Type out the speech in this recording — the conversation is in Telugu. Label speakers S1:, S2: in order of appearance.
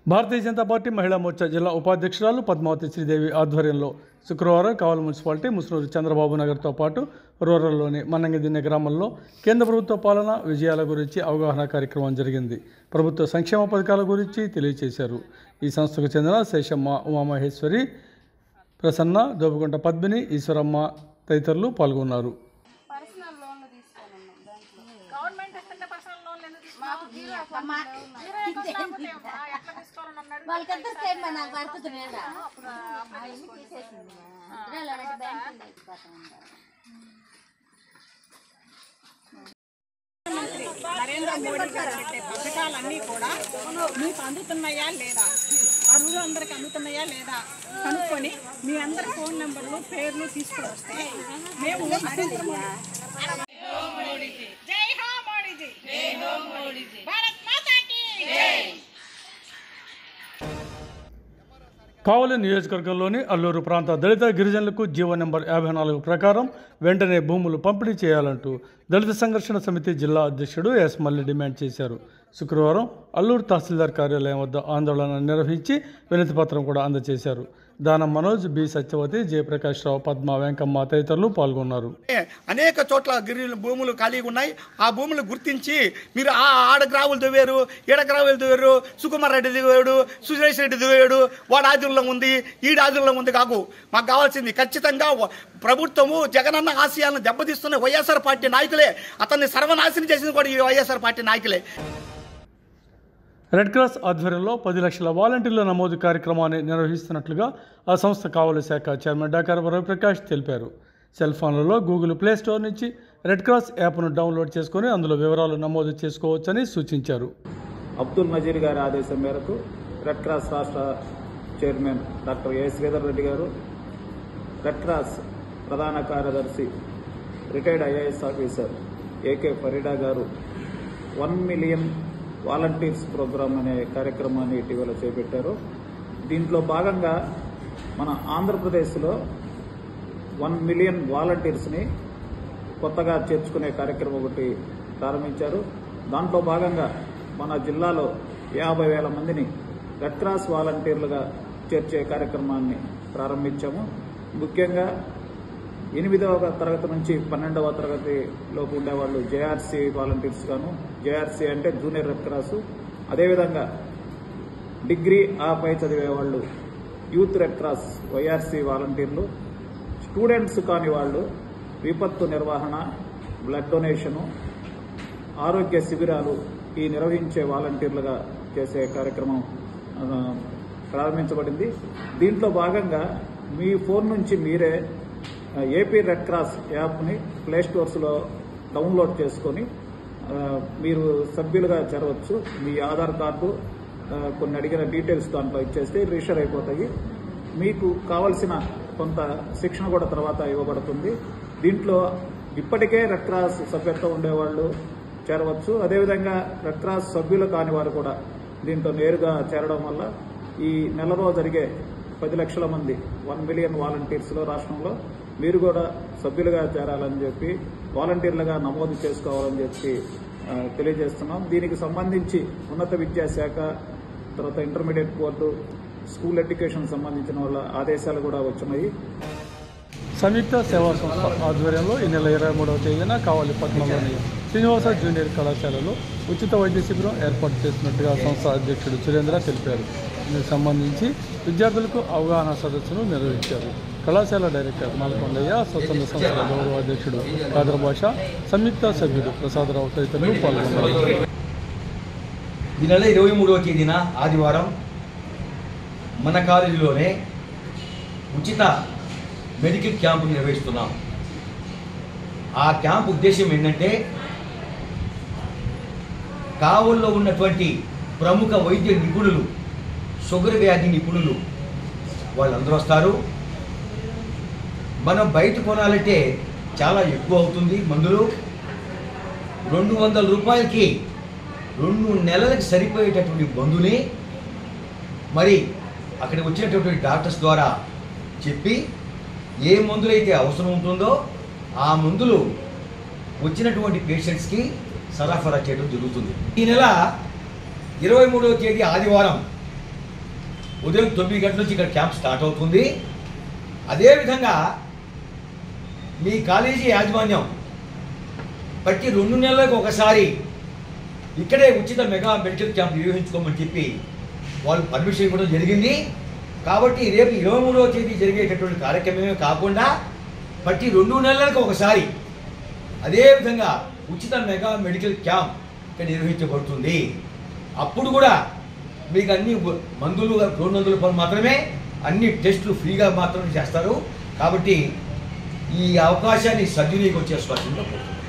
S1: భారతీయ జనతా పార్టీ మహిళా మోర్చా జిల్లా ఉపాధ్యక్షురాలు పద్మావతి శ్రీదేవి ఆధ్వర్యంలో శుక్రవారం కావల మున్సిపాలిటీ ముసునూరు చంద్రబాబు నగర్తో పాటు రూరల్లోని మన్నంగిదిన్నె గ్రామంలో కేంద్ర ప్రభుత్వ పాలన విజయాల గురించి అవగాహన కార్యక్రమం జరిగింది ప్రభుత్వ సంక్షేమ పథకాల గురించి తెలియజేశారు ఈ సంస్థకు చెందిన శేషమ్మ ఉమామహేశ్వరి ప్రసన్న దోబుగుంట పద్మిని ఈశ్వరమ్మ తదితరులు పాల్గొన్నారు
S2: పర్సనల్ లోన్లు తీసుకొని ఉన్నాం దాంట్లో
S3: గవర్నమెంట్ ఇస్తుంటే పర్సనల్ లోన్లు ఎందుకు
S2: మాకు జీరో అకౌంట్
S3: జీరో అకౌంట్ లేకపోతే ఏమ్మా? ఎట్లా తీసుకోవాలని అన్నాడు
S4: వాళ్ళకంతా సేమ్ నాకు పడుతుంది లేదా
S3: అప్పుడు అప్లై చేసుకోండి నరేంద్ర మోడీ గారు పెట్టే పథకాలన్నీ కూడా మీకు అందుతున్నాయా లేదా అర్హులు అందరికి అందుతున్నాయా లేదా కనుక్కొని మీ అందరి ఫోన్ నెంబర్లు పేర్లు తీసుకుని వస్తే మేము నరేంద్ర మోడీ జై హో మోడీజీ జై హో మోడీజీ భారత్ మాతాకి జై
S1: కావలి నియోజకవర్గంలోని అల్లూరు ప్రాంత దళిత గిరిజనులకు జీవో నెంబర్ యాభై నాలుగు ప్రకారం వెంటనే భూములు పంపిణీ చేయాలంటూ దళిత సంఘర్షణ సమితి జిల్లా అధ్యక్షుడు ఎస్ మల్లి డిమాండ్ చేశారు శుక్రవారం అల్లూరు తహసీల్దార్ కార్యాలయం వద్ద ఆందోళన నిర్వహించి వినతి పత్రం కూడా అందజేశారు దానం మనోజ్ బి సత్యవతి జయప్రకాష్ రావు పద్మ వెంకమ్మ తదితరులు పాల్గొన్నారు
S5: అనేక చోట్ల గిరి భూములు ఖాళీగా ఉన్నాయి ఆ భూములు గుర్తించి మీరు ఆ ఆడ గ్రావులు దువ్వారు ఈడ గ్రావులు దువ్వారు సుకుమార్ రెడ్డి దువ్వాడు సురేష్ రెడ్డి దువ్వాడు వాడు ఆధుల్లో ఉంది ఈడ ఆధుల్లో ఉంది కాకు మాకు కావాల్సింది ఖచ్చితంగా వ- ప్రభుత్వము జగనన్న ఆశయాలను దెబ్బతీస్తున్న వైఎస్ఆర్ పార్టీ నాయకులే అతన్ని సర్వనాశనం చేసింది కూడా ఈ వైఎస్ఆర్ పార్టీ నాయకులే
S1: రెడ్ క్రాస్ ఆధ్వర్యంలో పది లక్షల వాలంటీర్ల నమోదు కార్యక్రమాన్ని నిర్వహిస్తున్నట్లుగా ఆ సంస్థ కావలి శాఖ చైర్మన్ డాక్టర్ రవిప్రకాష్ తెలిపారు సెల్ ఫోన్లలో గూగుల్ ప్లే స్టోర్ నుంచి రెడ్ క్రాస్ యాప్ను డౌన్లోడ్ చేసుకొని అందులో వివరాలు నమోదు చేసుకోవచ్చని సూచించారు
S6: అబ్దుల్ నజీర్ గారి ఆదేశం మేరకు రెడ్ క్రాస్ రాష్ట్ర chairman doctor A Sridhar Reddy గారు రెడ్ క్రాస్ ప్రధాన కార్యదర్శి retired IAS officer A K Farida గారు వన్ మిలియన్ వాలంటీర్స్ ప్రోగ్రామ్ అనే కార్యక్రమాన్ని ఇటీవల చేపట్టారు దీంట్లో భాగంగా మన ఆంధ్రప్రదేశ్లో వన్ మిలియన్ వాలంటీర్స్ని కొత్తగా చేర్చుకునే కార్యక్రమం ఒకటి ప్రారంభించారు దాంట్లో భాగంగా మన జిల్లాలో యాభై వేల మందిని రెడ్ క్రాస్ వాలంటీర్లుగా చేర్చే కార్యక్రమాన్ని ప్రారంభించాము ముఖ్యంగా ఎనిమిదవ తరగతి నుంచి పన్నెండవ తరగతిలోకి ఉండేవాళ్ళు జేఆర్సీ వాలంటీర్స్ గాను జేఆర్సీ అంటే జూనియర్ రెడ్ క్రాస్ అదేవిధంగా డిగ్రీ ఆ పై చదివే వాళ్ళు యూత్ రెడ్ క్రాస్ వైఆర్సీ వాలంటీర్లు స్టూడెంట్స్ కాని వాళ్ళు విపత్తు నిర్వహణ బ్లడ్ డొనేషను ఆరోగ్య శిబిరాలు ఈ నిర్వహించే వాలంటీర్లుగా చేసే కార్యక్రమం ఆ, ప్రారంభించబడింది దీంట్లో భాగంగా మీ ఫోన్ నుంచి మీరే ఆ, ఏపీ రెడ్ క్రాస్ యాప్ని ప్లే స్టోర్స్లో డౌన్లోడ్ చేసుకొని ఆ, మీరు సభ్యులుగా చేరవచ్చు మీ ఆధార్ కార్డు ఆ, కొన్ని అడిగిన డీటెయిల్స్ దాంట్లో ఇచ్చేస్తే రిజిస్టర్ అయిపోతాయి మీకు కావలసిన కొంత శిక్షణ కూడా తర్వాత ఇవ్వబడుతుంది దీంట్లో ఇప్పటికే రెడ్ క్రాస్ సభ్యత్వం ఉండేవాళ్ళు చేరవచ్చు అదేవిధంగా రెడ్ క్రాస్ సభ్యులు కాని వారు కూడా దీంట్లో నేరుగా చేరడం వల్ల ఈ నెలలో జరిగే పది లక్షల మంది వన్ మిలియన్ వాలంటీర్స్లో రాష్ట్రంలో మీరు కూడా సభ్యులుగా చేరాలని చెప్పి వాలంటీర్లుగా నమోదు చేసుకోవాలని చెప్పి ఆ, తెలియజేస్తున్నాం దీనికి సంబంధించి ఉన్నత విద్యాశాఖ తర్వాత ఇంటర్మీడియట్ బోర్డు స్కూల్ ఎడ్యుకేషన్ సంబంధించిన వాళ్ళ ఆదేశాలు కూడా వచ్చినాయి
S1: సంయుక్త సేవా సంస్థ ఆధ్వర్యంలో ఈ నెల ఇరవై మూడవ తేదీన కావలి పట్టణంలోని శ్రీనివాస జూనియర్ కళాశాలలో ఉచిత వైద్య శిబిరం ఏర్పాటు చేసినట్టుగా సంస్థ అధ్యక్షుడు సురేంద్ర తెలిపారు దీనికి సంబంధించి విద్యార్థులకు అవగాహన సదస్సును నిర్వహించారు కళాశాల డైరెక్టర్ మాలకొండయ్య స్వచ్ఛంద సంస్థల గౌరవ అధ్యక్షుడు కాదర్ భాష సంయుక్త సభ్యుడు ప్రసాదరావు తదితరులు పాల్గొన్నారు
S7: ఈ నెల ఇరవై మూడవ తేదీన ఆదివారం మన కాలేజీలోనే ఉచిత మెడికల్ క్యాంపు నిర్వహిస్తున్నాం ఆ క్యాంప్ ఉద్దేశం ఏంటంటే కావుల్లో ఉన్నటువంటి ప్రముఖ వైద్య నిపుణులు షుగర్ వ్యాధి నిపుణులు వాళ్ళందరూ వస్తారు మనం బయట కొనాలంటే చాలా ఎక్కువ అవుతుంది మందులు రెండు వందల రూపాయలకి రెండు నెలలకు సరిపోయేటటువంటి మందుని మరి అక్కడికి వచ్చినటువంటి డాక్టర్స్ ద్వారా చెప్పి ఏ మందులైతే అవసరం ఉంటుందో ఆ మందులు వచ్చినటువంటి పేషెంట్స్కి సరఫరా చేయడం జరుగుతుంది ఈ నెల ఇరవై మూడవ తేదీ ఆదివారం ఉదయం తొమ్మిది గంటల నుంచి ఇక్కడ క్యాంప్ స్టార్ట్ అవుతుంది అదేవిధంగా మీ కాలేజీ యాజమాన్యం ప్రతి రెండు నెలలకు ఒకసారి ఇక్కడే ఉచిత మెగా మెడికల్ క్యాంప్ నిర్వహించుకోమని చెప్పి వాళ్ళు పర్మిషన్ ఇవ్వడం జరిగింది కాబట్టి రేపు ఇరవై మూడవ తేదీ జరిగేటటువంటి కార్యక్రమమే కాకుండా ప్రతి రెండు నెలలకు ఒకసారి అదేవిధంగా ఉచిత మెగా మెడికల్ క్యాంప్ ఇక్కడ నిర్వహించబడుతుంది అప్పుడు కూడా మీకు అన్ని వ- మందులు రెండు వందల రూపాయలు మాత్రమే అన్ని టెస్టులు ఫ్రీగా మాత్రమే చేస్తారు కాబట్టి ఈ అవకాశాన్ని సద్వినియోగం చేసుకోవాల్సిందిగా కోరుతున్నాను